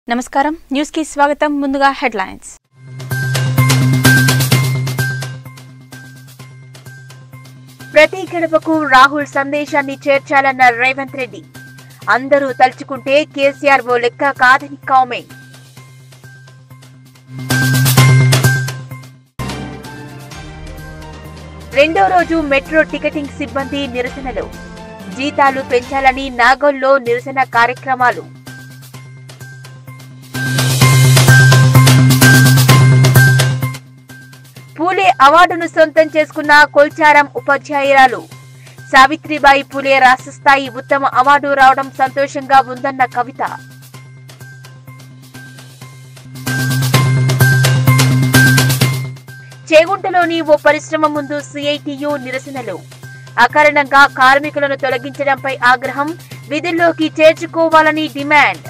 నమస్కారం న్యూస్ కి స్వాగతం ముందుగా హెడ్లైన్స్ ప్రతి గడపకు రాహుల్ సందేశాన్ని చేర్చాలన్న రేవంత్ రెడ్డి అందరూ తలుచుకుంటే కేసీఆర్ ఓ లెక్క కాదని కామెంట్ రెండో రోజు మెట్రో టికెటింగ్ సిబ్బంది నిరసనలు జీతాలు పెంచాలని నాగోల్లో నిరసన కార్యక్రమాలు పూలే అవార్డును సొంతం చేసుకున్న కొల్చారం ఉపాధ్యాయురాలు సావిత్రిబాయి పూలే రాష్ట్ర స్థాయి ఉత్తమ అవార్డు రావడం సంతోషంగా ఉందన్న కవిత చేగుంటలోని ఓ పరిశ్రమ ముందు సిఐటియు నిరసనలు అకారణంగా కార్మికులను తొలగించడంపై ఆగ్రహం విధుల్లోకి చేర్చుకోవాలని డిమాండ్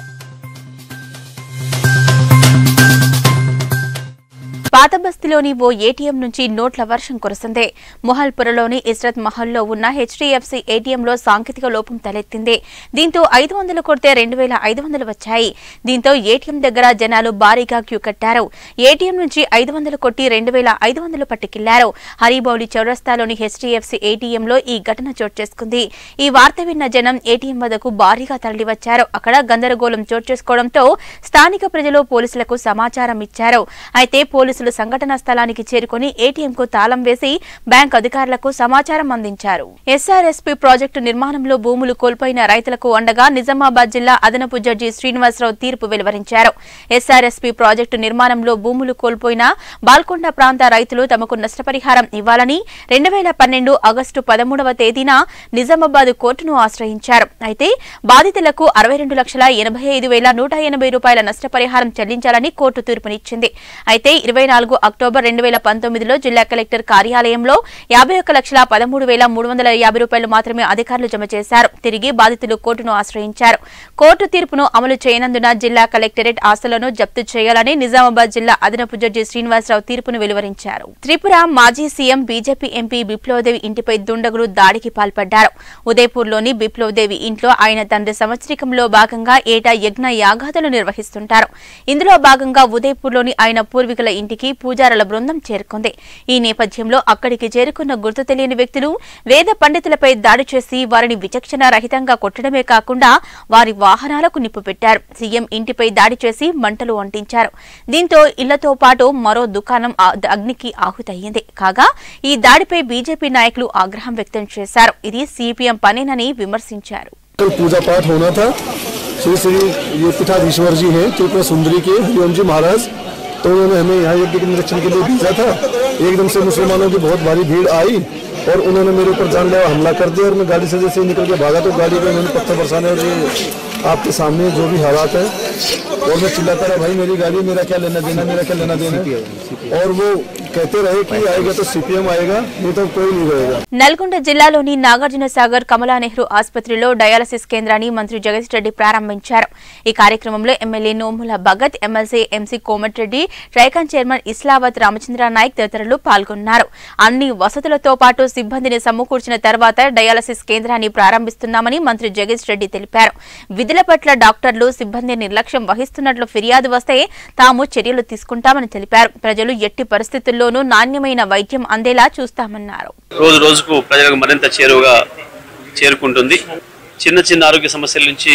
పాత బస్తీలోని ఓ ఏటీఎం నుంచి నోట్ల వర్షం కురిసింది మొహల్పురలోని ఇస్రత్ మహల్లో ఉన్న హెచ్డీఎఫ్సీ ఏటీఎంలో సాంకేతిక లోపం తలెత్తింది దీంతో ఐదు వందలు కొడితే రెండు వేల ఐదు వందలు వచ్చాయి దీంతో ఏటీఎం దగ్గర జనాలు భారీగా క్యూ కట్టారు ఏటీఎం నుంచి ఐదు వందలు కొట్టి రెండు వేల ఐదు వందలు పట్టుకెళ్లారు హరిబౌలి చౌరస్తాలోని హెచ్డీఎఫ్సీ ఏటీఎంలో ఈ ఘటన చోటు చేసుకుంది ఈ వార్త విన్న జనం ఏటీఎం వద్దకు భారీగా తరలివచ్చారు అక్కడ గందరగోళం చోటు చేసుకోవడంతో స్థానిక ప్రజలు పోలీసులకు సమాచారం ఇచ్చారు అయితే పోలీసులు సంఘటనా స్థలానికి చేరుకుని ఏటీఎంకు తాళం వేసి బ్యాంక్ అధికారులకు సమాచారం అందించారు ఎస్ఆర్ఎస్పీ ప్రాజెక్టు నిర్మాణంలో భూములు కోల్పోయిన రైతులకు అండగా నిజామాబాద్ జిల్లా అదనపు జడ్జి శ్రీనివాసరావు తీర్పు వెలువరించారు ఎస్ఆర్ఎస్పీ ప్రాజెక్టు నిర్మాణంలో భూములు కోల్పోయిన బాల్కొండ ప్రాంత రైతులు తమకు నష్టపరిహారం ఇవ్వాలని రెండు వేల పన్నెండు ఆగస్టు పదమూడవ తేదీన నిజామాబాద్ కోర్టును ఆశ్రయించారు అయితే బాధితులకు అరవై రెండు లక్షల ఎనభై ఐదు వేల నూట ఎనభై రూపాయల నష్టపరిహారం చెల్లించాలని కోర్టు తీర్పునిచ్చింది అయితే ఇరవై నాలుగు అక్టోబర్ రెండు వేల పంతొమ్మిదిలో జిల్లా కలెక్టర్ కార్యాలయంలో యాభై ఒక్క లక్షల పదమూడు వేల మూడు వందల యాభై రూపాయలు మాత్రమే అధికారులు జమ చేశారు తిరిగి బాధితులు కోర్టును ఆశ్రయించారు కోర్టు తీర్పును అమలు చేయనందున జిల్లా కలెక్టరేట్ ఆస్తులను జప్తు చేయాలని నిజామాబాద్ జిల్లా అదనపు జడ్జి శ్రీనివాసరావు తీర్పును వెలువరించారు త్రిపుర మాజీ సీఎం బీజేపీ ఎంపీ బిప్లవదేవి ఇంటిపై దుండగులు దాడికి పాల్పడ్డారు ఉదయపూర్లోని బిప్లవదేవి ఇంట్లో ఆయన తండ్రి సంవత్సరికంలో భాగంగా ఏటా యజ్ఞ యాగాదులు నిర్వహిస్తుంటారు ఇందులో భాగంగా ఉదయపూర్లోని ఆయన పూర్వీకుల ఇంటికి పూజారుల బృందం చేరుకుంది ఈ నేపథ్యంలో అక్కడికి చేరుకున్న గుర్తు తెలియని వ్యక్తులు వేద పండితులపై దాడి చేసి వారిని విచక్షణ రహితంగా కొట్టడమే కాకుండా వారి వాహనాలకు నిప్పు పెట్టారు సీఎం ఇంటిపై దాడి చేసి మంటలు అంటించారు దీంతో ఇళ్లతో పాటు మరో దుకాణం ఆ- అగ్నికి ఆహుతయ్యింది కాగా ఈ దాడిపై బీజేపీ నాయకులు ఆగ్రహం వ్యక్తం చేశారు ఇది సిపిఎం పనేనని విమర్శించారు कल पूजा पाठ होना था श्री श्री ये पीठाधीश्वर जी हैं त्रिपुरा सुंदरी के हरिओम जी महाराज तो उन्होंने हमें यहाँ यज्ञ के निरीक्षण के लिए भेजा था एकदम से मुसलमानों की बहुत भारी भीड़ आई और उन्होंने मेरे ऊपर जानलेवा हमला कर दिया और मैं गाड़ी से जैसे ही निकल के भागा तो गाड़ी पे उन्होंने पत्थर बरसाने और ये आपके सामने जो भी हालात है और मैं चिल्लाता रहा भाई मेरी गाड़ी मेरा क्या लेना देना मेरा क्या लेना देना और वो कहते रहे कि आएगा तो सीपीएम आएगा नहीं तो कोई नहीं रहेगा నల్గొండ జిల్లాలోని నాగార్జున సాగర్ కమలా నెహ్రూ ఆసుపత్రిలో డయాలసిస్ కేంద్రాన్ని మంత్రి జగదీష్ రెడ్డి ప్రారంభించారు ఈ కార్యక్రమంలో MLA Nomula Bhagat MLC MC Komatireddy TRICOR chairman Islavath Ramachandra Naik తదితరులు పాల్గొన్నారు అన్ని వసతులతో పాటు సిబ్బందిని సమకూర్చిన తర్వాత డయాలసిస్ కేంద్రాన్ని ప్రారంభిస్తున్నామని మంత్రి జగదీష్ రెడ్డి తెలిపారు విధుల పట్ల డాక్టర్లు సిబ్బంది నిర్లక్ష్యం వహిస్తున్నట్లు ఫిర్యాదు వస్తే తాము చర్యలు తీసుకుంటామని తెలిపారు ప్రజలు ఎట్టి పరిస్థితుల్లోనూ నాణ్యమైన వైద్యం అందేలా చూస్తామన్నారు రోజు రోజుకు ప్రజలకు మరింత చేరువగా చేరుకుంటుంది చిన్న చిన్న ఆరోగ్య సమస్యల నుంచి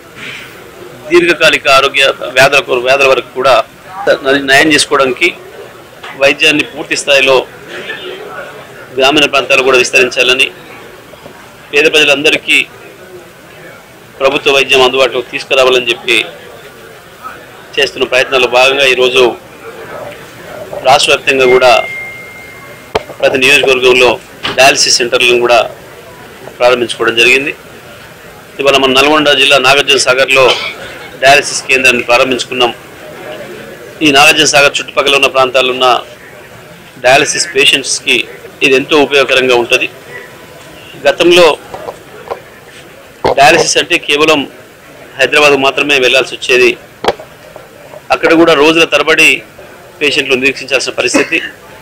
దీర్ఘకాలిక ఆరోగ్య వ్యాధుల కొర- వ్యాధుల వరకు కూడా న- నయం చేసుకోవడానికి వైద్యాన్ని పూర్తి స్థాయిలో గ్రామీణ ప్రాంతాలు కూడా విస్తరించాలని పేద ప్రజలందరికీ ప్రభుత్వ వైద్యం అందుబాటులోకి తీసుకురావాలని చెప్పి చేస్తున్న ప్రయత్నాల్లో భాగంగా ఈరోజు రాష్ట్ర వ్యాప్తంగా కూడా ప్రతి నియోజకవర్గంలో డయాలసిస్ సెంటర్లను కూడా ప్రారంభించుకోవడం జరిగింది ఇవాళ మన నల్గొండ జిల్లా నాగార్జున సాగర్లో డయాలసిస్ కేంద్రాన్ని ప్రారంభించుకున్నాం ఈ నాగార్జున సాగర్ చుట్టుపక్కల ఉన్న ప్రాంతాల్లో ఉన్న డయాలసిస్ పేషెంట్స్కి ఇది ఎంతో ఉపయోగకరంగా ఉంటుంది గతంలో డయాలసిస్ అంటే కేవలం హైదరాబాద్ మాత్రమే వెళ్ళాల్సి వచ్చేది అక్కడ కూడా రోజుల తరబడి పేషెంట్లు నిరీక్షించాల్సిన పరిస్థితి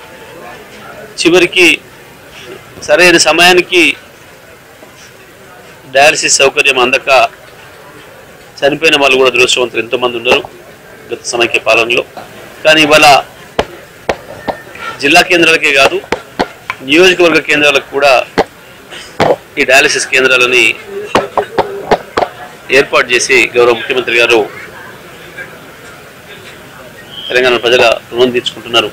చివరికి సరైన సమయానికి డయాలసిస్ సౌకర్యం అందక చనిపోయిన వాళ్ళు కూడా దురదృష్టవంతులు ఎంతోమంది ఉన్నారు గత సమైక్య పాలనలో కానీ ఇవాళ జిల్లా కేంద్రాలకే కాదు నియోజకవర్గ కేంద్రాలకు కూడా ఈ డయాలసిస్ కేంద్రాలని ఏర్పాటు చేసి గౌరవ ముఖ్యమంత్రి గారు తెలంగాణ ప్రజల రుణం తీర్చుకుంటున్నారు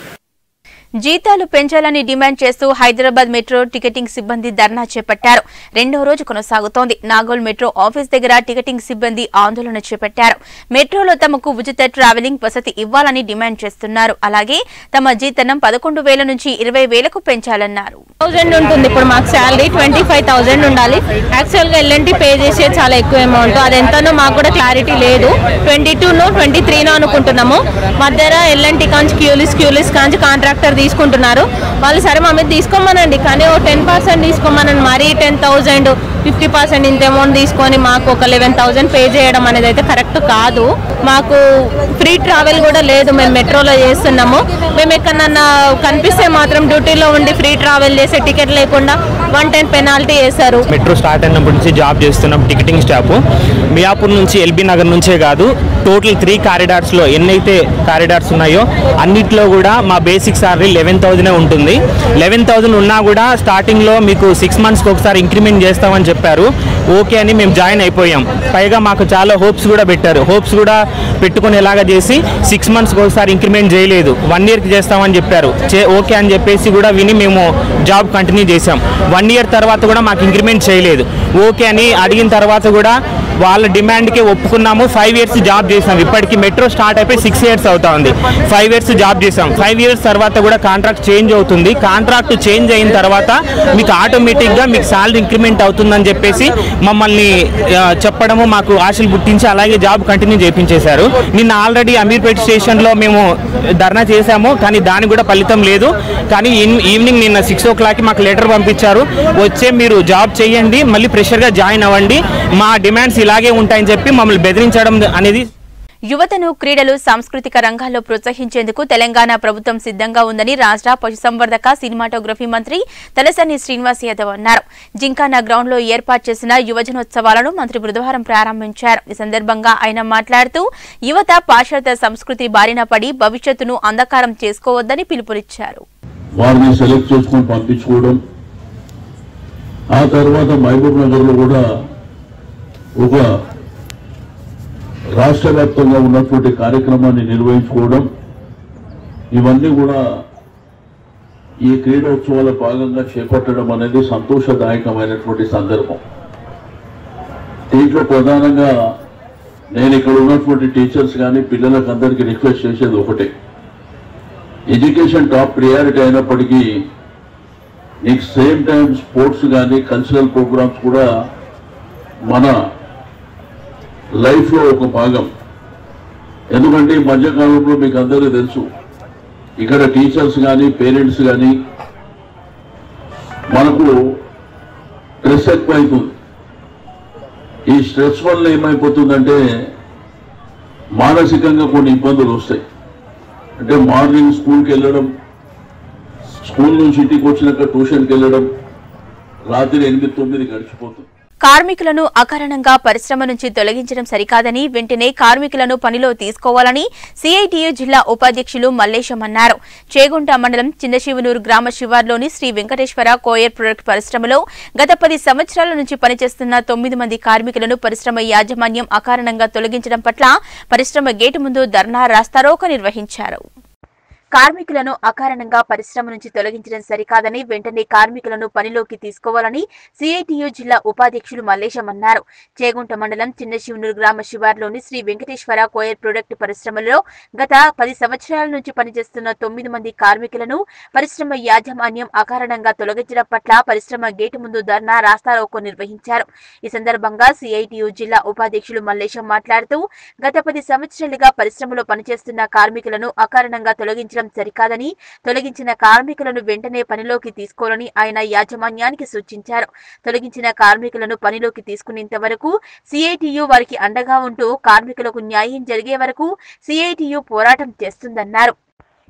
జీతాలు పెంచాలని డిమాండ్ చేస్తూ హైదరాబాద్ మెట్రో టికెటింగ్ సిబ్బంది ధర్నా చేపట్టారు రెండో రోజు కొనసాగుతోంది నాగోల్ మెట్రో ఆఫీస్ దగ్గర టికెటింగ్ సిబ్బంది ఆందోళన చేపట్టారు మెట్రోలో తమకు ఉచిత ట్రావెలింగ్ వసతి ఇవ్వాలని డిమాండ్ చేస్తున్నారు అలాగే తమ జీతనం పదకొండు వేల నుంచి ఇరవై వేలకు పెంచాలన్నారు థౌజండ్ ఉంటుంది ఇప్పుడు మాకు శాలరీ ట్వంటీ ఫైవ్ థౌజండ్ ఉండాలి యాక్చువల్గా ఎల్ఎన్టీ పే చేసే చాలా ఎక్కువ అమౌంట్ అది ఎంతనో మాకు కూడా క్లారిటీ లేదు ట్వంటీ టూనో ట్వంటీ త్రీనో అనుకుంటున్నాము మధ్యన ఎల్ఎన్టీ కాంచి క్యూలిస్ క్యూలిస్ కాంచి కాంట్రాక్టర్ తీసుకుంటున్నారు వాళ్ళు సరే మా మీద తీసుకోమనండి కానీ ఓ టెన్ పర్సెంట్ తీసుకోమనండి మరీ టెన్ థౌజండ్ ఫిఫ్టీ పర్సెంట్ ఇంత అమౌంట్ తీసుకొని మాకు ఒక లెవెన్ థౌజండ్ పే చేయడం అనేది అయితే కరెక్ట్ కాదు మాకు ఫ్రీ ట్రావెల్ కూడా లేదు మేము మెట్రోలో చేస్తున్నాము మేము ఎక్కడన్నా కనిపిస్తే మాత్రం డ్యూటీలో ఉండి ఫ్రీ ట్రావెల్ చేసే టికెట్ లేకుండా వన్ టెన్ పెనాల్టీ వేశారు మెట్రో స్టార్ట్ అయినప్పటి నుంచి జాబ్ చేస్తున్నాం టికెటింగ్ స్టాఫ్ మియాపూర్ నుంచి ఎల్బీ నగర్ నుంచే కాదు టోటల్ త్రీ కారిడార్స్లో ఎన్నైతే కారిడార్స్ ఉన్నాయో అన్నిట్లో కూడా మా బేసిక్ సాలరీ లెవెన్ థౌజండ్ ఉంటుంది లెవెన్ థౌజండ్ ఉన్నా కూడా స్టార్టింగ్లో మీకు సిక్స్ మంత్స్కి ఒకసారి ఇంక్రిమెంట్ చేస్తామని చెప్పారు ఓకే అని మేము జాయిన్ అయిపోయాం పైగా మాకు చాలా హోప్స్ కూడా పెట్టారు హోప్స్ కూడా పెట్టుకునేలాగా చేసి సిక్స్ మంత్స్కి ఒకసారి ఇంక్రిమెంట్ చేయలేదు వన్ ఇయర్కి చేస్తామని చెప్పారు చే- ఓకే అని చెప్పేసి కూడా విని మేము జాబ్ కంటిన్యూ చేసాం వన్ ఇయర్ తర్వాత కూడా మాకు ఇంక్రిమెంట్ చేయలేదు ఓకే అని అడిగిన తర్వాత కూడా వాళ్ళ డిమాండ్కి ఒప్పుకున్నాము ఫైవ్ ఇయర్స్ జాబ్ చేసాం ఇప్పటికి మెట్రో స్టార్ట్ అయిపోయి సిక్స్ ఇయర్స్ అవుతా ఉంది ఫైవ్ ఇయర్స్ జాబ్ చేసాం ఫైవ్ ఇయర్స్ తర్వాత కూడా కాంట్రాక్ట్ చేంజ్ అవుతుంది కాంట్రాక్ట్ చేంజ్ అయిన తర్వాత మీకు ఆటోమేటిక్గా మీకు శాలరీ ఇంక్రిమెంట్ అవుతుందని చెప్పేసి మమ్మల్ని ఆ, చెప్పడము మాకు ఆశలు పుట్టించి అలాగే జాబ్ కంటిన్యూ చేయించేశారు నిన్న ఆల్రెడీ అమీర్పేట్ స్టేషన్లో మేము ధర్నా చేశాము కానీ దానికి కూడా ఫలితం లేదు కానీ ఈన్- ఈవినింగ్ నిన్న సిక్స్ ఓ క్లాక్కి మాకు లెటర్ పంపించారు వచ్చే మీరు జాబ్ చేయండి మళ్ళీ ప్రెషర్గా జాయిన్ అవ్వండి మా డిమాండ్స్ ఇలాగే ఉంటాయని చెప్పి మమ్మల్ని బెదిరించడం అనేది యువతను క్రీడలు సాంస్కృతిక రంగాల్లో ప్రోత్సహించేందుకు తెలంగాణ ప్రభుత్వం సిద్ధంగా ఉందని రాష్ట్ర పశుసంవర్ధక సినిమాటోగ్రఫీ మంత్రి తలసాని శ్రీనివాస్ యాదవ్ అన్నారు జింకానా గ్రౌండ్ లో ఏర్పాటు చేసిన యువజనోత్సవాలను మంత్రి బుధవారం ప్రారంభించారు ఈ సందర్భంగా ఆయన మాట్లాడుతూ యువత పాశ్చాత్య సంస్కృతి బారిన పడి భవిష్యత్తును అంధకారం చేసుకోవద్దని పిలుపునిచ్చారు వారిని సెలెక్ట్ చేసుకొని పంపించుకోవడం ఆ తర్వాత మహబూబ్ నగర్ లో కూడా ఒక రాష్ట్ర వ్యాప్తంగా ఉన్నటువంటి కార్యక్రమాన్ని నిర్వహించుకోవడం ఇవన్నీ కూడా ఈ క్రీడోత్సవాల భాగంగా చేపట్టడం అనేది సంతోషదాయకమైనటువంటి సందర్భం దీంట్లో ప్రధానంగా నేను ఇక్కడ ఉన్నటువంటి టీచర్స్ కానీ పిల్లలకు అందరికీ రిక్వెస్ట్ చేసేది ఒకటే ఎడ్యుకేషన్ టాప్ ప్రియారిటీ అయినప్పటికీ నీకు సేమ్ టైం స్పోర్ట్స్ కానీ కల్చరల్ ప్రోగ్రామ్స్ కూడా మన లైఫ్లో ఒక భాగం ఎందుకంటే ఈ మధ్యకాలంలో మీకు అందరికీ తెలుసు ఇక్కడ టీచర్స్ కానీ పేరెంట్స్ కానీ మనకు స్ట్రెస్ ఎక్కువైతుంది ఈ స్ట్రెస్ వల్ల ఏమైపోతుందంటే మానసికంగా కొన్ని ఇబ్బందులు వస్తాయి అంటే మార్నింగ్ స్కూల్కి వెళ్ళడం స్కూల్ నుంచి ఇంటికి వచ్చినాక ట్యూషన్కి వెళ్ళడం రాత్రి ఎనిమిది తొమ్మిది గడిచిపోతుంది కార్మికులను అకారణంగా పరిశ్రమ నుంచి తొలగించడం సరికాదని వెంటనే కార్మికులను పనిలో తీసుకోవాలని సిఐటియు జిల్లా ఉపాధ్యక్షులు మల్లేశం అన్నారు చేగుంట మండలం చిన్నశివనూరు గ్రామ శివార్లోని శ్రీ వెంకటేశ్వర కోయర్ ప్రొడక్ట్ పరిశ్రమలో గత పది సంవత్సరాల నుంచి పనిచేస్తున్న తొమ్మిది మంది కార్మికులను పరిశ్రమ యాజమాన్యం అకారణంగా తొలగించడం పట్ల పరిశ్రమ గేటు ముందు ధర్నా రాస్తారోక నిర్వహించారు కార్మికులను అకారణంగా పరిశ్రమ నుంచి తొలగించడం సరికాదని వెంటనే కార్మికులను పనిలోకి తీసుకోవాలని సిఐటియు జిల్లా ఉపాధ్యక్షులు మల్లేశం అన్నారు చేగుంట మండలం చిన్నశివనూరు గ్రామ శివార్లోని శ్రీ వెంకటేశ్వర కోయర్ ప్రొడక్ట్ పరిశ్రమలో గత పది సంవత్సరాల నుంచి పనిచేస్తున్న తొమ్మిది మంది కార్మికులను పరిశ్రమ యాజమాన్యం అకారణంగా తొలగించడం పట్ల పరిశ్రమ గేటు ముందు ధర్నా రాస్తారోకో నిర్వహించారు ఈ సందర్భంగా సిఐటియు జిల్లా ఉపాధ్యక్షులు మల్లేశం మాట్లాడుతూ గత పది సంవత్సరాలుగా పరిశ్రమలో పనిచేస్తున్న కార్మికులను అకారణంగా తొలగించడం సరికాదని తొలగించిన కార్మికులను వెంటనే పనిలోకి తీసుకోవాలని ఆయన యాజమాన్యానికి సూచించారు తొలగించిన కార్మికులను పనిలోకి తీసుకునేంత వరకు సిఐటియు వారికి అండగా ఉంటూ కార్మికులకు న్యాయం జరిగే వరకు సిఐటియు పోరాటం చేస్తుందన్నారు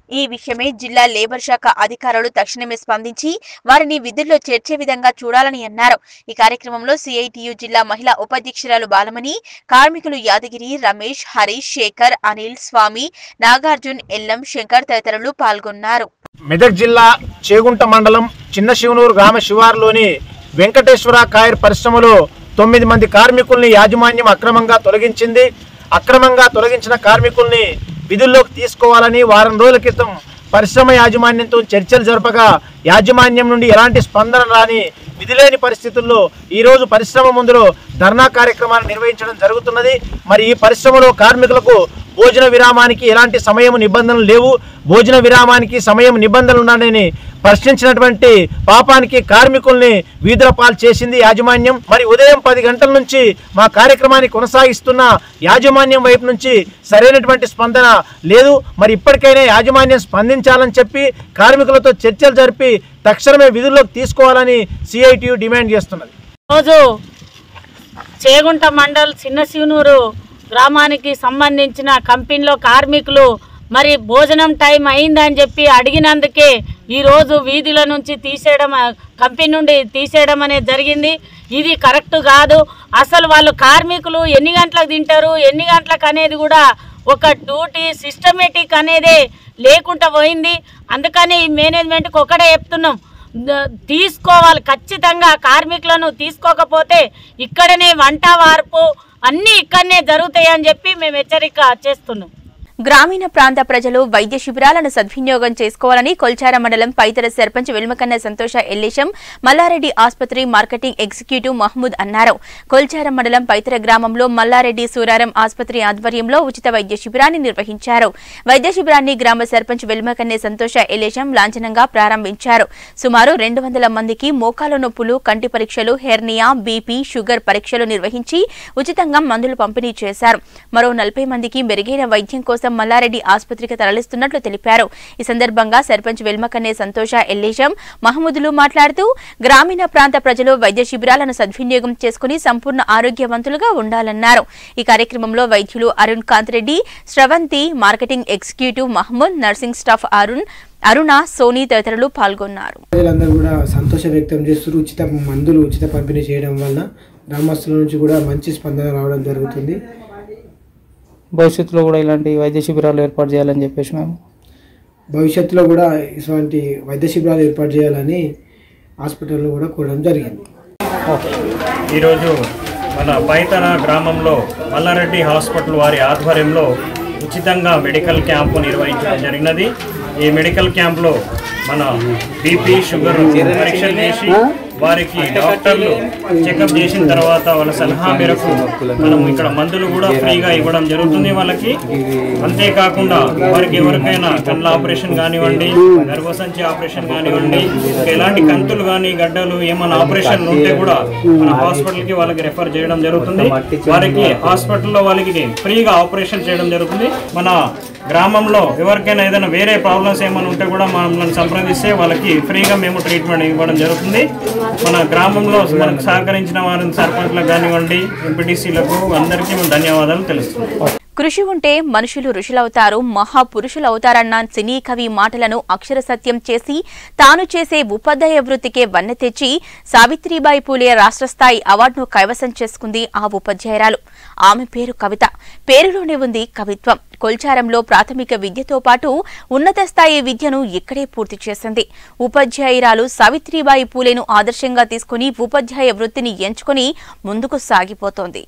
ఈ విషయమై జిల్లా లేబర్ శాఖ అధికారులు తక్షణమే స్పందించి వారిని విధుల్లో చేర్చే విధంగా చూడాలని అన్నారు ఈ కార్యక్రమంలో సిఐటియు జిల్లా మహిళా ఉపాధ్యక్షురాలు బాలమణి కార్మికులు యాదగిరి రమేష్ హరీష్ శేఖర్ అనిల్ స్వామి నాగార్జున్ ఎల్లం శంకర్ తదితరులు పాల్గొన్నారు మెదక్ జిల్లా చేగుంట మండలం చిన్న శివనూరు గ్రామ శివారులోని వెంకటేశ్వర కాయర్ పరిశ్రమలో తొమ్మిది మంది కార్మికుల్ని యాజమాన్యం అక్రమంగా తొలగించింది అక్రమంగా తొలగించిన కార్మికుల్ని విధుల్లోకి తీసుకోవాలని వారం రోజుల క్రితం పరిశ్రమ యాజమాన్యంతో చర్చలు జరపగా యాజమాన్యం నుండి ఎలాంటి స్పందన రాని విధిలేని పరిస్థితుల్లో ఈరోజు పరిశ్రమ ముందులో ధర్నా కార్యక్రమాన్ని నిర్వహించడం జరుగుతున్నది మరి ఈ పరిశ్రమలో కార్మికులకు భోజన విరామానికి ఎలాంటి సమయం నిబంధనలు లేవు భోజన విరామానికి సమయం నిబంధనలు ఉన్నాయని ప్రశ్నించినటువంటి పాపానికి కార్మికుల్ని వీధుల పాలు చేసింది యాజమాన్యం మరి ఉదయం పది గంటల నుంచి మా కార్యక్రమాన్ని కొనసాగిస్తున్న యాజమాన్యం వైపు నుంచి సరైనటువంటి స్పందన లేదు మరి ఇప్పటికైనా యాజమాన్యం స్పందించాలని చెప్పి కార్మికులతో చర్చలు జరిపి తక్షణమే విధుల్లోకి తీసుకోవాలని సిఐటియు డిమాండ్ చేస్తున్నది రోజు చేగుంట మండల్ చిన్న శివనూరు గ్రామానికి సంబంధించిన కంపెనీలో కార్మికులు మరి భోజనం టైం అయిందని చెప్పి అడిగినందుకే ఈరోజు వీధుల నుంచి తీసేయడం ఆ, కంపెనీ నుండి తీసేయడం అనేది జరిగింది ఇది కరెక్ట్ కాదు అసలు వాళ్ళు కార్మికులు ఎన్ని గంటలకు తింటారు ఎన్ని గంటలకు అనేది కూడా ఒక డ్యూటీ సిస్టమేటిక్ అనేది లేకుండా పోయింది అందుకని ఈ మేనేజ్మెంట్కి ఒకటే చెప్తున్నాం ద- తీసుకోవాలి ఖచ్చితంగా కార్మికులను తీసుకోకపోతే ఇక్కడనే వంట వార్పు అన్నీ ఇక్కడనే జరుగుతాయని చెప్పి మేము హెచ్చరిక చేస్తున్నాం గ్రామీణ ప్రాంత ప్రజలు వైద్య శిబిరాలను సద్వినియోగం చేసుకోవాలని కొల్చార మండలం పైతర సర్పంచ్ వెల్మకన్న సంతోష ఎల్లేశం మల్లారెడ్డి ఆసుపత్రి మార్కెటింగ్ ఎగ్జిక్యూటివ్ మహమూద్ అన్నారు కొల్చార మండలం పైతర గ్రామంలో మల్లారెడ్డి సూరారం ఆసుపత్రి ఆధ్వర్యంలో ఉచిత వైద్య శిబిరాన్ని నిర్వహించారు వైద్య శిబిరాన్ని గ్రామ సర్పంచ్ వెల్మకన్నే సంతోష ఎల్లేశం లాంఛనంగా ప్రారంభించారు సుమారు రెండు వందల మందికి మోకాలు నొప్పులు కంటి పరీక్షలు హెర్నియా బీపీ షుగర్ పరీక్షలు నిర్వహించి ఉచితంగా మందులు పంపిణీ చేశారు మరో నలభై మందికి మెరుగైన వైద్యం కోసం మల్లారెడ్డి ఆసుపత్రికి తరలిస్తున్నట్లు తెలిపారు ఈ సందర్భంగా సర్పంచ్ వెల్మకన్నే సంతోష ఎల్లేశం మహమూదులు మాట్లాడుతూ గ్రామీణ ప్రాంత ప్రజలు వైద్య శిబిరాలను సద్వినియోగం చేసుకుని సంపూర్ణ ఆరోగ్యవంతులుగా ఉండాలన్నారు ఈ కార్యక్రమంలో వైద్యులు Arun Kanth Reddy Sravanthi marketing executive Mahmood nursing staff Arun Aruna Soni తదితరులు పాల్గొన్నారు ప్రజలందరూ కూడా సంతోషం వ్యక్తం చేస్తూ ఉచిత మందులు ఉచిత పంపిణీ చేయడం వలన గ్రామస్తుల నుంచి కూడా మంచి స్పందన రావడం జరుగుతుంది భవిష్యత్తులో కూడా ఇలాంటి వైద్య శిబిరాలు ఏర్పాటు చేయాలని చెప్పేసి మేము భవిష్యత్తులో కూడా ఇటువంటి వైద్య శిబిరాలు ఏర్పాటు చేయాలని హాస్పిటల్లో కూడా కోరడం జరిగింది ఈరోజు మన పైతన గ్రామంలో మల్లారెడ్డి హాస్పిటల్ వారి ఆధ్వర్యంలో ఉచితంగా మెడికల్ క్యాంపు నిర్వహించడం జరిగినది ఈ మెడికల్ క్యాంప్లో మన బీపీ షుగర్ పరీక్షలు చేసి వారికి డాక్టర్లు చెకప్ చేసిన తర్వాత వాళ్ళ సలహా మేరకు మనం ఇక్కడ మందులు కూడా ఫ్రీగా ఇవ్వడం జరుగుతుంది వాళ్ళకి అంతేకాకుండా వారికి ఎవరికైనా కళ్ళ ఆపరేషన్ కానివ్వండి గర్భసంచి ఆపరేషన్ కానివ్వండి ఇంకా ఎలాంటి కంతులు కానీ గడ్డలు ఏమైనా ఆపరేషన్లు ఉంటే కూడా మన హాస్పిటల్కి వాళ్ళకి రెఫర్ చేయడం జరుగుతుంది వారికి హాస్పిటల్లో వాళ్ళకి ఫ్రీగా ఆపరేషన్ చేయడం జరుగుతుంది మన గ్రామంలో ఎవరికైనా ఏదైనా వేరే ప్రాబ్లమ్స్ ఏమైనా ఉంటే కూడా మమ్మల్ని సంప్రదిస్తే వాళ్ళకి ఫ్రీగా మేము ట్రీట్మెంట్ ఇవ్వడం జరుగుతుంది మన గ్రామంలో మనకు సహకరించిన వారిని సర్పంచ్లకు కానివ్వండి ఎంపీటీసీలకు అందరికీ మేము ధన్యవాదాలు తెలుస్తున్నాం కృషి ఉంటే మనుషులు ఋషులవుతారు మహాపురుషులవుతారన్న సినీ కవి మాటలను అక్షర సత్యం చేసి తాను చేసే ఉపాధ్యాయ వృత్తికే వన్నె తెచ్చి సావిత్రిబాయి పూలే రాష్ట్ర స్థాయి అవార్డును కైవసం చేసుకుంది ఆ ఉపాధ్యాయురాలు ఆమె పేరు కవిత పేరులోనే ఉంది కవిత్వం కొల్చారంలో ప్రాథమిక విద్యతో పాటు ఉన్నత స్థాయి విద్యను ఇక్కడే పూర్తి చేసింది ఉపాధ్యాయురాలు సావిత్రిబాయి పూలేను ఆదర్శంగా తీసుకుని ఉపాధ్యాయ వృత్తిని ఎంచుకుని ముందుకు సాగిపోతోంది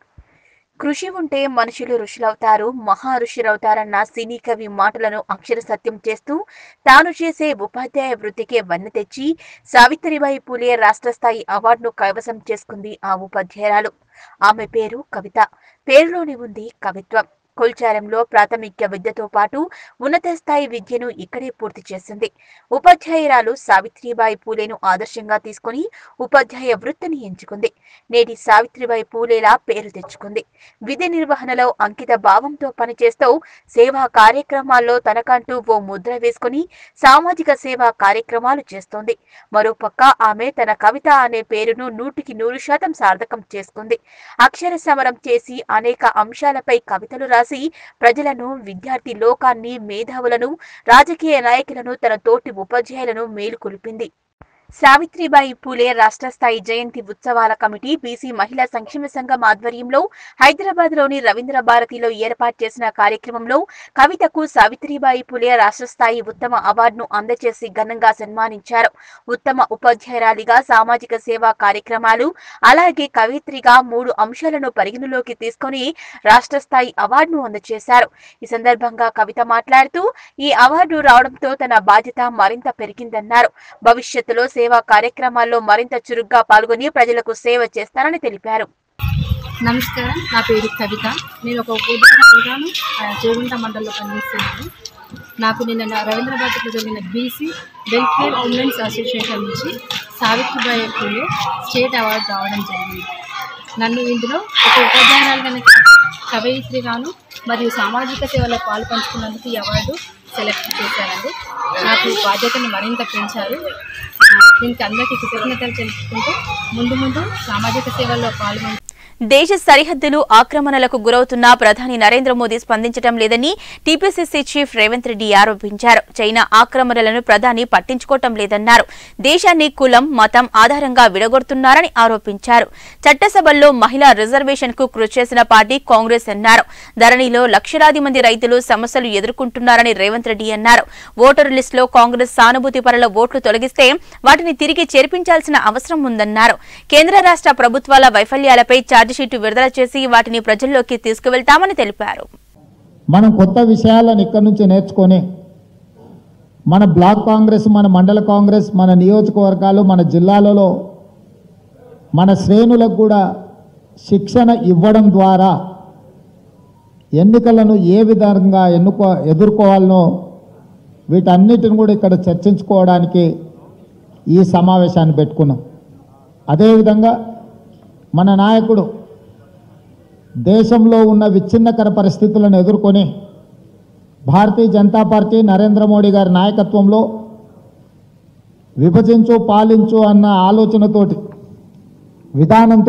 కృషి ఉంటే మనుషులు ఋషులవుతారు మహా ఋషులవుతారన్న సినీ కవి మాటలను అక్షర సత్యం చేస్తూ తాను చేసే ఉపాధ్యాయ వృత్తికే వన్నె తెచ్చి సావిత్రిబాయి పూలే రాష్ట్ర స్థాయి అవార్డును కైవసం చేసుకుంది ఆ ఉపాధ్యాయురాలు ఆమె పేరు కవిత పేరులోని ఉంది కవిత్వం కొల్చారంలో ప్రాథమిక విద్యతో పాటు ఉన్నత స్థాయి విద్యను ఇక్కడే పూర్తి చేసింది ఉపాధ్యాయురాలు సావిత్రిబాయి పూలేను ఆదర్శంగా తీసుకుని ఉపాధ్యాయ వృత్తిని ఎంచుకుంది నేటి సావిత్రిబాయి పూలేలా పేరు తెచ్చుకుంది విధి నిర్వహణలో అంకిత భావంతో పనిచేస్తూ సేవా కార్యక్రమాల్లో తనకంటూ ఓ ముద్ర వేసుకుని సామాజిక సేవా కార్యక్రమాలు చేస్తోంది మరోపక్క ఆమె తన కవిత అనే పేరును నూటికి నూరు శాతం సార్థకం చేసుకుంది అక్షర సమరం చేసి అనేక అంశాలపై కవితలు రాసి రాసి ప్రజలను విద్యార్థి లోకాన్ని మేధావులను రాజకీయ నాయకులను తన తోటి ఉపాధ్యాయులను మేలుకొల్పింది సావిత్రిబాయి పూలే రాష్ట్ర స్థాయి జయంతి ఉత్సవాల కమిటీ బీసీ మహిళా సంక్షేమ సంఘం ఆధ్వర్యంలో హైదరాబాద్ లోని రవీంద్ర భారతిలో ఏర్పాటు చేసిన కార్యక్రమంలో కవితకు సావిత్రిబాయి పూలే రాష్ట్ర స్థాయి ఉత్తమ అవార్డును అందజేసి ఘనంగా సన్మానించారు ఉత్తమ ఉపాధ్యాయురాలిగా సామాజిక సేవా కార్యక్రమాలు అలాగే కవిత్రిగా మూడు అంశాలను పరిగణలోకి తీసుకొని రాష్ట్ర స్థాయి అవార్డును అందజేశారు ఈ సందర్భంగా కవిత మాట్లాడుతూ ఈ అవార్డు రావడంతో తన బాధ్యత మరింత పెరిగిందన్నారు భవిష్యత్తులో సేవా కార్యక్రమాల్లో మరింత చురుగ్గా పాల్గొని ప్రజలకు సేవ చేస్తానని తెలిపారు నమస్కారం నా పేరు కవిత నేను ఒక ఉపాధ్యాయురాను చేగుంట మండలంలో పనిచేస్తున్నాను నాకు నిన్న రవీంద్రబాద్లో జరిగిన బీసీ వెల్ఫేర్ ఉమెన్స్ అసోసియేషన్ నుంచి సావిత్రిబాయి పూలే స్టేట్ అవార్డు రావడం జరిగింది నన్ను ఇందులో ఒక ఉపాధ్యాయురాలుగా కవయిత్రిగాను మరియు సామాజిక సేవలో పాలు పంచుకున్నందుకు ఈ అవార్డు సెలెక్ట్ చేశారండి నాకు బాధ్యతను మరింత పెంచారు దీనికి అందరికీ కృతజ్ఞతలు తెలుపుకుంటూ ముందు ముందు సామాజిక సేవల్లో పాల్గొని దేశ సరిహద్దులు ఆక్రమణలకు గురవుతున్న ప్రధాని నరేంద్ర మోదీ స్పందించడం లేదని టీపీసీసీ చీఫ్ రేవంత్ రెడ్డి ఆరోపించారు చైనా ఆక్రమణలను ప్రధాని పట్టించుకోవటం లేదన్నారు దేశాన్ని కులం మతం ఆధారంగా విడగొడుతున్నారని ఆరోపించారు చట్టసభల్లో మహిళా రిజర్వేషన్ కు కృషి చేసిన పార్టీ కాంగ్రెస్ అన్నారు ధరణిలో లక్షలాది మంది రైతులు సమస్యలు ఎదుర్కొంటున్నారని రేవంత్ రెడ్డి అన్నారు ఓటరు లిస్టులో కాంగ్రెస్ సానుభూతి పరుల ఓట్లు తొలగిస్తే వాటిని తిరిగి చేర్పించాల్సిన అవసరం ఉందన్నారు కేంద్ర రాష్ట్ర ప్రభుత్వాల వైఫల్యాలపై ఛార్జిషీటు విడుదల చేసి వాటిని ప్రజల్లోకి తీసుకువెళ్తామని తెలిపారు మనం కొత్త విషయాలను ఇక్కడి నుంచి నేర్చుకొని మన బ్లాక్ కాంగ్రెస్ మన మండల కాంగ్రెస్ మన నియోజకవర్గాలు మన జిల్లాలలో మన శ్రేణులకు కూడా శిక్షణ ఇవ్వడం ద్వారా ఎన్నికలను ఏ విధంగా ఎన్నుకో ఎదుర్కోవాలనో వీటన్నిటిని కూడా ఇక్కడ చర్చించుకోవడానికి ఈ సమావేశాన్ని పెట్టుకున్నాం అదేవిధంగా మన నాయకుడు దేశంలో ఉన్న విచ్ఛిన్నకర పరిస్థితులను ఎదుర్కొని భారతీయ జనతా పార్టీ నరేంద్ర మోడీ గారి నాయకత్వంలో విభజించు పాలించు అన్న ఆలోచనతోటి విధానంతో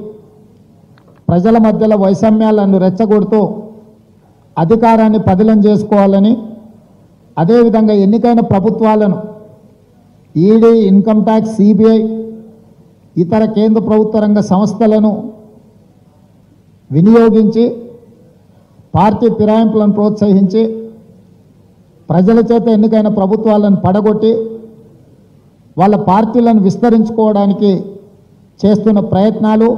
ప్రజల మధ్యలో వైషమ్యాలను రెచ్చగొడుతూ అధికారాన్ని పదిలం చేసుకోవాలని అదేవిధంగా ఎన్నికైన ప్రభుత్వాలను ఈడీ ఇన్కమ్ ట్యాక్స్ సిబిఐ ఇతర కేంద్ర ప్రభుత్వ రంగ సంస్థలను వినియోగించి పార్టీ ఫిరాయింపులను ప్రోత్సహించి ప్రజల చేత ఎన్నికైన ప్రభుత్వాలను పడగొట్టి వాళ్ళ పార్టీలను విస్తరించుకోవడానికి చేస్తున్న ప్రయత్నాలు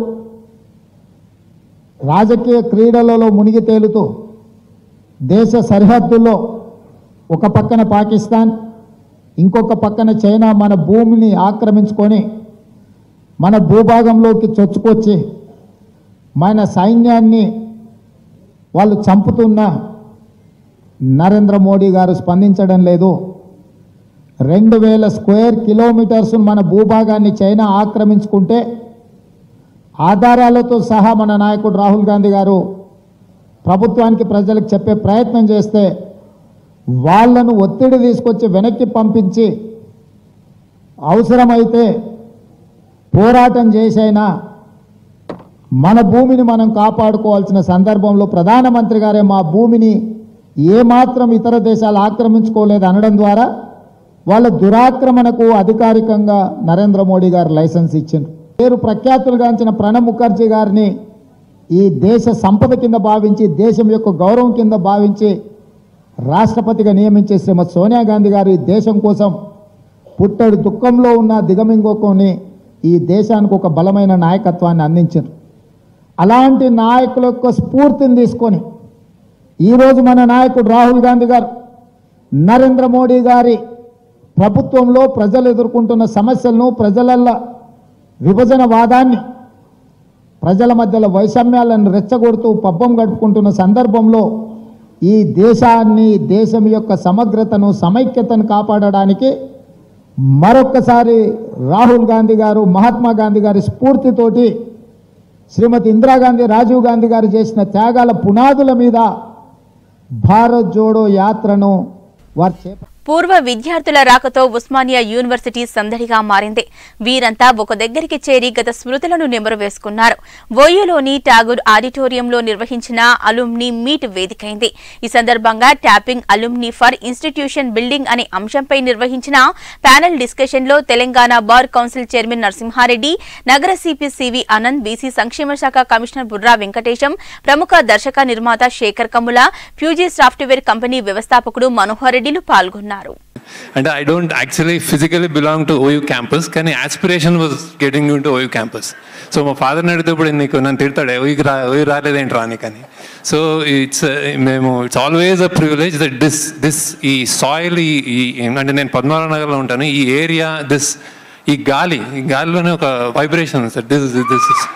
రాజకీయ క్రీడలలో మునిగి తేలుతూ దేశ సరిహద్దుల్లో ఒక పక్కన పాకిస్తాన్ ఇంకొక పక్కన చైనా మన భూమిని ఆక్రమించుకొని మన భూభాగంలోకి చొచ్చుకొచ్చి మన సైన్యాన్ని వాళ్ళు చంపుతున్న నరేంద్ర మోడీ గారు స్పందించడం లేదు రెండు వేల స్క్వేర్ కిలోమీటర్స్ మన భూభాగాన్ని చైనా ఆక్రమించుకుంటే ఆధారాలతో సహా మన నాయకుడు రాహుల్ గాంధీ గారు ప్రభుత్వానికి ప్రజలకు చెప్పే ప్రయత్నం చేస్తే వాళ్ళను ఒత్తిడి తీసుకొచ్చి వెనక్కి పంపించి అవసరమైతే పోరాటం చేసైనా మన భూమిని మనం కాపాడుకోవాల్సిన సందర్భంలో ప్రధానమంత్రి గారే మా భూమిని ఏమాత్రం ఇతర దేశాలు ఆక్రమించుకోలేదు అనడం ద్వారా వాళ్ళ దురాక్రమణకు అధికారికంగా నరేంద్ర మోడీ గారు లైసెన్స్ ఇచ్చిండ్రు పేరు ప్రఖ్యాతులుగాంచిన ప్రణబ్ ముఖర్జీ గారిని ఈ దేశ సంపద కింద భావించి దేశం యొక్క గౌరవం కింద భావించి రాష్ట్రపతిగా నియమించే శ్రీమతి సోనియా గాంధీ గారు ఈ దేశం కోసం పుట్టడి దుఃఖంలో ఉన్న దిగమింగొకొని ఈ దేశానికి ఒక బలమైన నాయకత్వాన్ని అందించారు అలాంటి నాయకుల యొక్క స్ఫూర్తిని తీసుకొని ఈరోజు మన నాయకుడు రాహుల్ గాంధీ గారు నరేంద్ర మోడీ గారి ప్రభుత్వంలో ప్రజలు ఎదుర్కొంటున్న సమస్యలను ప్రజలల్ల విభజన వాదాన్ని ప్రజల మధ్యలో వైషమ్యాలను రెచ్చగొడుతూ పబ్బం గడుపుకుంటున్న సందర్భంలో ఈ దేశాన్ని దేశం యొక్క సమగ్రతను సమైక్యతను కాపాడడానికి మరొక్కసారి రాహుల్ గాంధీ గారు మహాత్మా గాంధీ గారి స్ఫూర్తితోటి శ్రీమతి ఇందిరాగాంధీ రాజీవ్ గాంధీ గారు చేసిన త్యాగాల పునాదుల మీద భారత్ జోడో యాత్రను వారు చేప పూర్వ విద్యార్థుల రాకతో ఉస్మానియా యూనివర్సిటీ సందడిగా మారింది వీరంతా ఒక దగ్గరికి చేరి గత స్మృతులను నెమరు వేసుకున్నారు ఓయూలోని టాగూర్ ఆడిటోరియంలో నిర్వహించిన అలుమ్ని మీట్ వేదికైంది ఈ సందర్భంగా tapping alumni for institution building అనే అంశంపై నిర్వహించిన ప్యానెల్ డిస్కషన్ లో Telangana bar council chairman Narasimha Reddy నగర సిపి సివి ఆనంద్ బీసీ సంక్షేమ శాఖ కమిషనర్ బుర్రా వెంకటేశం ప్రముఖ దర్శక నిర్మాత Shekhar Kammula Fuji software company వ్యవస్థాపకుడు మనోహర్ రెడ్డిలు పాల్గొన్నారు అంటే I don't actually physically belong to OU campus కానీ aspiration was getting into OU campus so మా ఫాదర్ని అడిగితే ఇప్పుడు నీకు నన్ను తిడతాడు ఓయూకి రా ఓయూ రాలేదేంటి రానికని సో ఇట్స్ మేము it's always a privilege that this this ఈ సాయిల్ ఈ ఈ- అంటే నేను పద్మనాభ నగర్లో ఉంటాను ఈ ఏరియా దిస్ ఈ గాలి ఈ గాలిలోనే ఒక వైబ్రేషన్ ఉంది sir this this is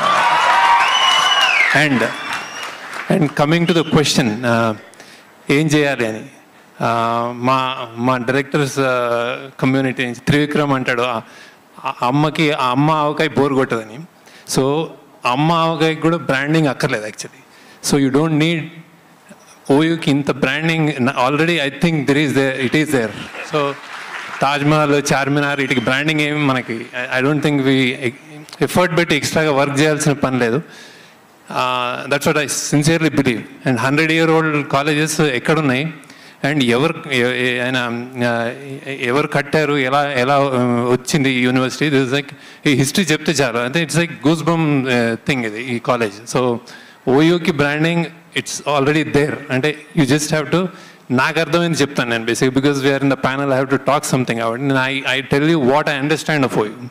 and and coming to the question ఏం చేయాలి అని ఆ, మా మా డైరెక్టర్స్ కమ్యూనిటీ నుంచి త్రివిక్రమ్ అంటాడు "ఆ- ఆ అమ్మకి ఆ అమ్మ ఆవకాయ బోర్ కొట్టదని సో అమ్మ ఆవకాయకి కూడా బ్రాండింగ్ అక్కర్లేదు actually so you don't need ఓయూకి ఇంత branding already I think there is they it is there so Taj Mahal Charminar వీటికి బ్రాండింగ్ ఏమి మనకి I don't think we effort పెట్టి ఎక్స్ట్రాగా వర్క్ చేయాల్సిన పని లేదు that's what I sincerely believe and hundred year old colleges ఎక్కడున్నాయి అండ్ ఎవరు ఎ- ఎ- ఆయన ఆ, ఎవరు కట్టారు ఎలా ఎలా ఆ, వచ్చింది ఈ యూనివర్సిటీ దిస్ లైక్ ఈ హిస్టరీ చెప్తే చాలు అంటే it's like goose bump thing ఇది ఈ కాలేజ్ సో ఓయూకి బ్రాండింగ్ ఇట్స్ ఆల్రెడీ దేర్ అంటే యూ జస్ట్ హ్యావ్ టు నాకు అర్థమైంది చెప్తాను నేను basic because we are in the panel I have to talk something about I I tell you what I understand of OU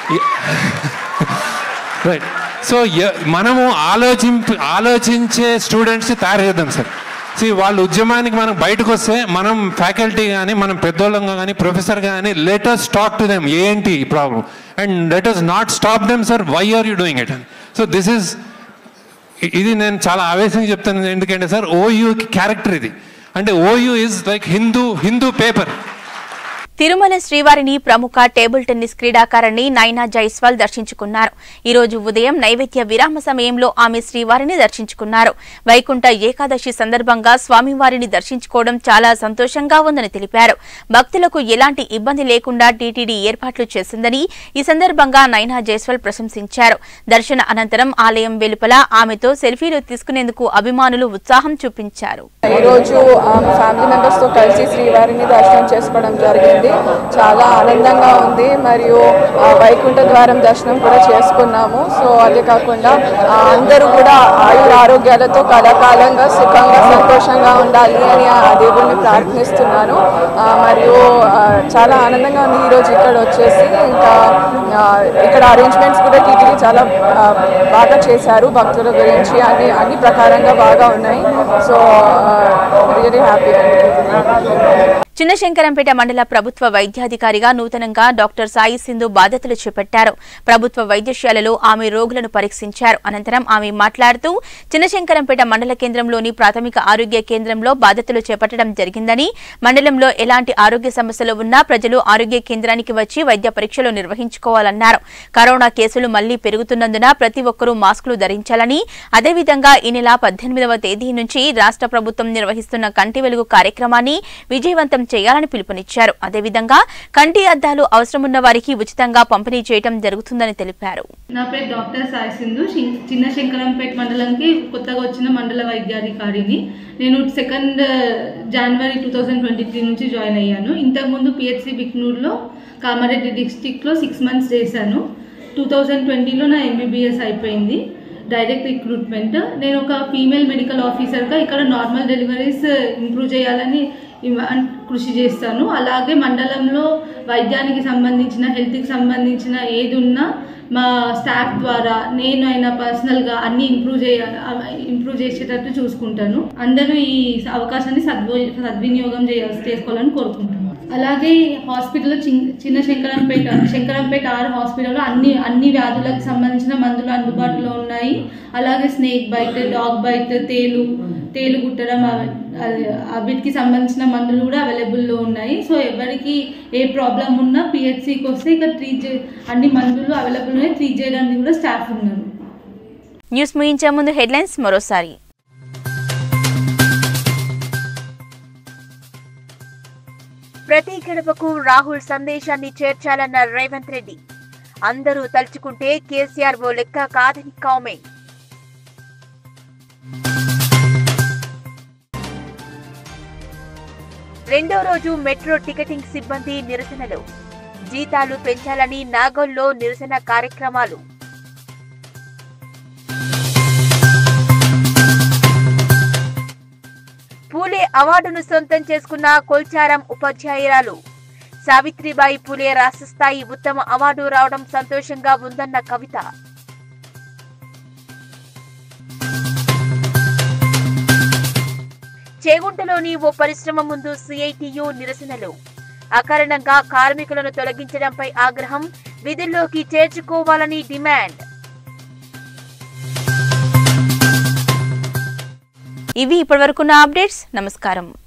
right so మనము ఆలోచింప ఆలోచించే students తయారు చేద్దాం సార్ సి వాళ్ళ ఉద్యమానికి మనం బయటకు వస్తే మనం ఫ్యాకల్టీ కానీ మనం పెద్దోళ్ళంగా కానీ ప్రొఫెసర్ కానీ లెటర్స్ టాక్ టు దెమ్ ఏంటి problem and letters not stop them sir why are you doing it అని సో దిస్ ఈస్ ఇది నేను చాలా ఆవేశంగా చెప్తాను ఎందుకంటే సార్ ఓయూకి క్యారెక్టర్ ఇది అంటే OU is like Hindu Hindu paper Tirumala శ్రీవారిని ప్రముఖ టేబుల్ టెన్నిస్ క్రీడాకారిణి నైనా జైస్వాల్ దర్శించుకున్నారు ఈ రోజు ఉదయం నైవేద్య విరామ సమయంలో ఆమె శ్రీవారిని దర్శించుకున్నారు వైకుంఠ ఏకాదశి సందర్భంగా స్వామివారిని దర్శించుకోవడం చాలా సంతోషంగా ఉందని తెలిపారు భక్తులకు ఎలాంటి ఇబ్బంది లేకుండా టీటీడీ ఏర్పాట్లు చేసిందని ఈ సందర్భంగా నైనా జైస్వాల్ ప్రశంసించారు దర్శన అనంతరం ఆలయం వెలుపల ఆమెతో సెల్ఫీలు తీసుకునేందుకు అభిమానులు ఉత్సాహం చూపించారు ఈరోజు ఆ, ఫ్యామిలీ మెంబర్స్తో కలిసి శ్రీవారిని దర్శనం చేసుకోవడం జరిగింది చాలా ఆనందంగా ఉంది మరియు ఆ, వైకుంఠ ద్వారం దర్శనం కూడా చేసుకున్నాము సో అదే కాకుండా ఆ, అందరూ కూడా ఆయుర ఆరోగ్యాలతో కలకాలంగా సుఖంగా సంతోషంగా ఉండాలి అని ఆ దేవుడిని ప్రార్థిస్తున్నాను ఆ, మరియు ఆ, చాలా ఆనందంగా ఉంది ఈరోజు ఇక్కడ వచ్చేసి ఇంకా ఆ, ఇక్కడ అరేంజ్మెంట్స్ కూడా టీటీడీ చాలా ఆ, బాగా చేశారు భక్తుల గురించి అన్ని అన్ని ప్రకారంగా బాగా ఉన్నాయి సో రియలీ హ్యాపీ చిన్నశంకరంపేట మండల ప్రభుత్వ వైద్యాధికారిగా నూతనంగా డాక్టర్ సాయి సింధు బాధ్యతలు చేపట్టారు ప్రభుత్వ వైద్యశాలలో ఆమె రోగులను పరీక్షించారు అనంతరం ఆమె మాట్లాడుతూ చిన్నశంకరంపేట మండల కేంద్రంలోని ప్రాథమిక ఆరోగ్య కేంద్రంలో బాధ్యతలు చేపట్టడం జరిగిందని మండలంలో ఎలాంటి ఆరోగ్య సమస్యలు ఉన్నా ప్రజలు ఆరోగ్య కేంద్రానికి వచ్చి వైద్య పరీక్షలు నిర్వహించుకోవాలన్నారు కరోనా కేసులు మళ్లీ పెరుగుతున్నందున ప్రతి ఒక్కరూ మాస్కులు ధరించాలని అదేవిధంగా ఈ నెల పద్దెనిమిదవ తేదీ నుంచి రాష్ట్ర ప్రభుత్వం నిర్వహిస్తున్న కంటి వెలుగు కార్యక్రమాన్ని విజయవంతం చేయాలని పిలుపునిచ్చారు అదేవిధంగా కంటి అద్దాలు అవసరమున్న వారికి ఉచితంగా పంపిణీ చేయడం జరుగుతుందని తెలిపారు నా పేరు డాక్టర్ సాయి సింధు శిం- చిన్న శంకరంపేట మండలంకి కొత్తగా వచ్చిన మండల వైద్యాధికారిని నేను second January two thousand twenty three నుంచి జాయిన్ అయ్యాను ఇంతకుముందు పిహెచ్సి బిక్నూర్లో కామారెడ్డి డిస్టిక్లో సిక్స్ మంత్స్ చేశాను టూ థౌజండ్ ట్వంటీలో నా ఎంబీబీఎస్ అయిపోయింది డైరెక్ట్ రిక్రూట్మెంట్ నేను ఒక ఫీమేల్ మెడికల్ ఆఫీసర్గా ఇక్కడ నార్మల్ డెలివరీస్ ఇంప్రూవ్ చేయాలని ఇవ- అన్- కృషి చేస్తాను అలాగే మండలంలో వైద్యానికి సంబంధించిన హెల్త్కి సంబంధించిన ఏది ఉన్నా మా స్టాఫ్ ద్వారా నేను అయినా పర్సనల్గా అన్ని ఇంప్రూవ్ చేయ ఇంప్రూవ్ చేసేటట్టు చూసుకుంటాను అందరూ ఈ అవకాశాన్ని సద్వ సద్వినియోగం చేయ చేసుకోవాలని కోరుకుంటున్నాను అలాగే హాస్పిటల్లో చిన్- చిన్న శంకరంపేట శంకరంపేట ఆర్ హాస్పిటల్లో అన్ని అన్ని వ్యాధులకు సంబంధించిన మందులు అందుబాటులో ఉన్నాయి అలాగే స్నేక్ బైట్ డాగ్ బైట్ తేలు తేలు కుట్టడం అవి- అది- వీటికి సంబంధించిన మందులు కూడా అవైలబుల్లో ఉన్నాయి సో ఎవరికి ఏ ప్రాబ్లం ఉన్నా పిహెచ్సికి వస్తే ఇక ట్రీట్ చే అన్ని మందులు అవైలబుల్ ఉన్నాయి ట్రీట్ చేయడానికి కూడా స్టాఫ్ ఉన్నారు న్యూస్ ముగించే ముందు హెడ్లైన్స్ మరోసారి గడపకు రాహుల్ సందేశాన్ని చేర్చాలన్న రేవంత్ రెడ్డి అందరూ తలుచుకుంటే కేసీఆర్ ఓ లెక్క కాదని కామెంట్ రెండో రోజు మెట్రో టికెటింగ్ సిబ్బంది నిరసనలు జీతాలు పెంచాలని నాగోల్లో నిరసన కార్యక్రమాలు పూలే అవార్డును సొంతం చేసుకున్న కొల్చారం ఉపాధ్యాయురాలు సావిత్రిబాయి పూలే రాష్ట్ర స్థాయి ఉత్తమ అవార్డు రావడం సంతోషంగా ఉందన్న కవిత చేగుంటలోని ఓ పరిశ్రమ ముందు సిఐటియు నిరసనలు అకారణంగా కార్మికులను తొలగించడంపై ఆగ్రహం విధుల్లోకి చేర్చుకోవాలని డిమాండ్ ఇవి ఇప్పటివరకున్న అప్డేట్స్ నమస్కారం